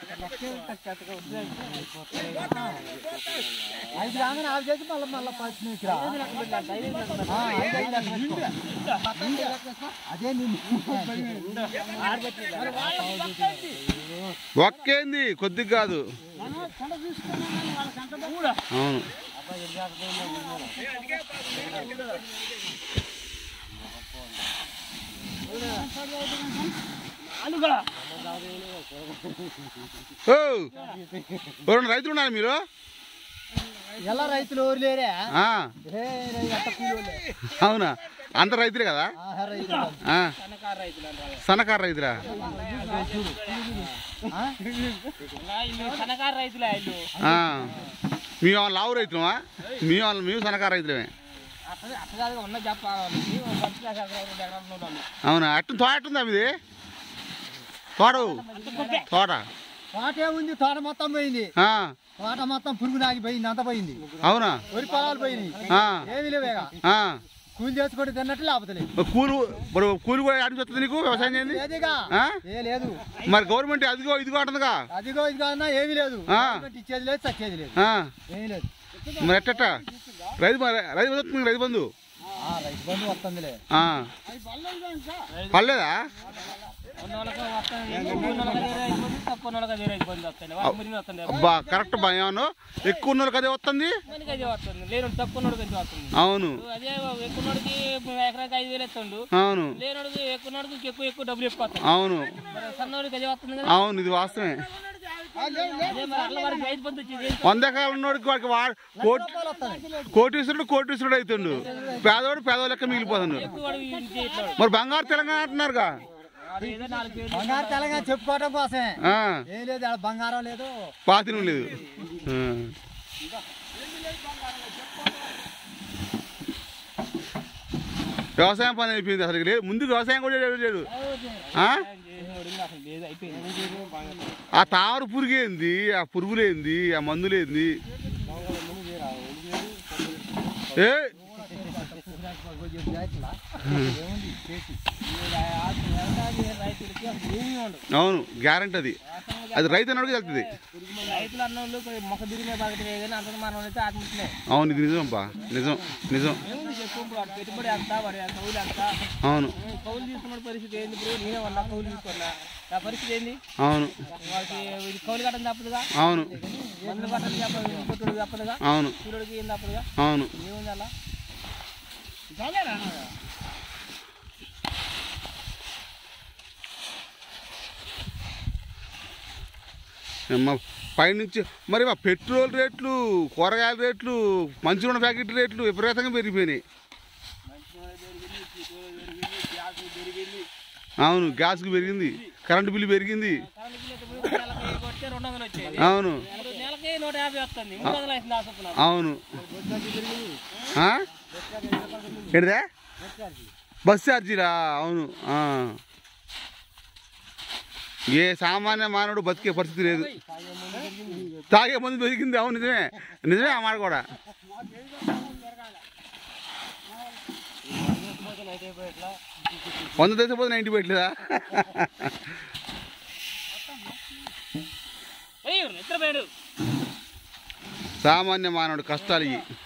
ఐదు రాగానే ఆరు చేసి మళ్ళీ మళ్ళీ పచ్చిన ఇక్కడ ఆ, ఐదు ఐదు లెక్క వేసుకో. అదే నేను ఒక్కేంది కొద్దిగా కాదు అవును ఓ ఎవరన్నా రైతులు ఉన్నారు మీరు ఎలా రైతులు ఎవరు లేరే ఆ, ఏ ఎంత కూలోలే అవునా అంత రైతులే కదా ఆహా రైతులు ఆ. సన్నకారు రైతులా ఆ? సన్నకారు రైతులే ఇల్లు ఆ. మేము ఏమన్నా లావు రైతులమా మేము ఏమన్నా- మేము సన్నకారు రైతులమే అట్లా అట్లా కాదుగా ఉన్న చెప్పాలి రెండు ఎకరాలు మూడు వాళ్ళు అవునా అట్టు తోట ఎట్టుందా మీది తోట తోట తోటే ఉంది తోట మొత్తం పోయింది ఆ, తోట మొత్తం పురుగు నాగి పోయింది అంత పోయింది అవునా వరి పొలాలు పోయినాయి ఆ, ఏమీ లేవేగా ఆ. కూలి చేసుకుంటే తిన్నట్టు లేకపోతే కూలి మరి కూలి కూడా అడిగి వస్తుంది నీకు వ్యవసాయం చేయండి లేదుగా ఆ? ఏ లేదు మరి గవర్నమెంట్ అదిగో ఇదిగో అంటుందిగా అదిగో ఇదిగో అన్నా ఏమీ లేదు ఆ. గవర్నమెంట్ ఇచ్చేది లేదు చచ్చేది లేదు ఆ, ఏమీ లేదు మరి ఎట్టట రైతు మరి రైతు బంధు వస్తుంది రైతు బంధు ఆ, రైతు బంధు వస్తుందిలే ఆ. పర్లేదా ఉన్న వాళ్ళకి వస్తుంది ఉన్న వాళ్ళకి అదే రైతు బంధు, తక్కువ ఉన్న వాళ్ళకి అదే రైతు బంధు వస్తుంది వాళ్ళ మురిగి వస్తుంది అబ్బా కరెక్ట్ బా ఏమన్నా ఎక్కువ ఉన్న వాళ్ళకి అదే వస్తుంది మనకి అదే వస్తుంది లేను తక్కువ ఉన్నోడికి ఎంత వస్తుంది అవును అదే ఎక్కువ ఉన్నోడికి ఎకరాకి ఐదు వేలు ఎత్తుండు అవును లేనోడికి ఎక్కువ ఉన్నోడికి ఎక్కువ ఎక్కువ డబ్బులు ఎక్కువ వస్తుంది అవును మరి సన్నోడికి అదే వస్తుంది కదా అవును ఇది వాస్తవమే అదే మరి అట్లా వాడికి రైతు బంధు వచ్చేది వంద ఎకరాలు ఉన్నోడికి వాడికి వా- కోటి కోటీశ్వరుడు కోటీశ్వరుడు అవుతుండు పేదవాడు పేదవాడు లెక్క మిగిలిపోతుండు ఎక్కువ వాడు ఇంటి ఇట్లా మరి బంగారు తెలంగాణ అంటున్నారుగా వాడు ఏదో నాలుగు వేలు బంగారు తెలంగాణ చెప్పుకోవడం కోసమే ఆ, ఏం లేదు ఆడ బంగారం లేదు పాతినం లేదు ఆ. వ్యవసాయం పని అయిపోయింది అసలు లేదు ముందు వ్యవసాయం కూడా లేదు లేదు ఆ? చేసినోడు ఇంకా అసలు లేదు అయిపోయింది ఆ తామర పురుగేంది ఆ పురుగులేంది ఆ మందులేంది ఏ రైతులకి అసలు ఏమీ ఉండదు అవును గ్యారంటీ అది అది రైతు అన్నోడికి వెళ్తుంది రైతులు అన్నోళ్ళు మొక్క దిరిమే బాగా కానీ అంత మనం అయితే ఆత్మహత్యలే అవును ఇది నిజం బా నిజం నిజం ఏముంది చెప్పు ఇప్పుడు వాడు పెట్టుబడి ఎంత వాడి ఆ కౌలు ఎంత అవును ఉం, కౌలు తీసుకున్న పరిస్థితి ఏంది ఇప్పుడు నేనే ఉన్నా కౌలు తీసుకున్నా నా పరిస్థితి ఏంది అవును వాడికి ఇది కౌలు కట్టడం తప్పదుగా అవును మందులు కట్టడం తప్పదు కొట్టుడు తప్పదుగా అవును సూర్యుడికి ఏం తప్పదుగా అవును ఏముంది అలా మా పైనుంచి మరి మా పెట్రోల్ రేట్లు కూరగాయల రేట్లు మంచినూనె ప్యాకెట్ రేట్లు విపరీతంగా పెరిగిపోయినాయి అవును గ్యాస్కి పెరిగింది కరెంటు బిల్లు పెరిగింది కరెంట్ బిల్లు అయితే పోయి నెలకి కొడితే రెండు వందలు వచ్చేది అవును ఇప్పుడు నెలకి నూట యాభై వస్తుంది మూడు వందలు అవుతుంది ఆసుకున్నాను అవును ఆ? ఏంటిదే బస్ ఛార్జీలా అవును ఆ. ఏ సామాన్య మానవుడు బతికే పరిస్థితి లేదు తాగే మంది పెరిగింది అవును నిజమే నిజమే ఆ మాట కూడా వంద దేశపోతే నైంటీ పెట్టలేదా అయ్యో నిద్రపోయాడు సామాన్య మానవుడు కష్టాలు ఇవి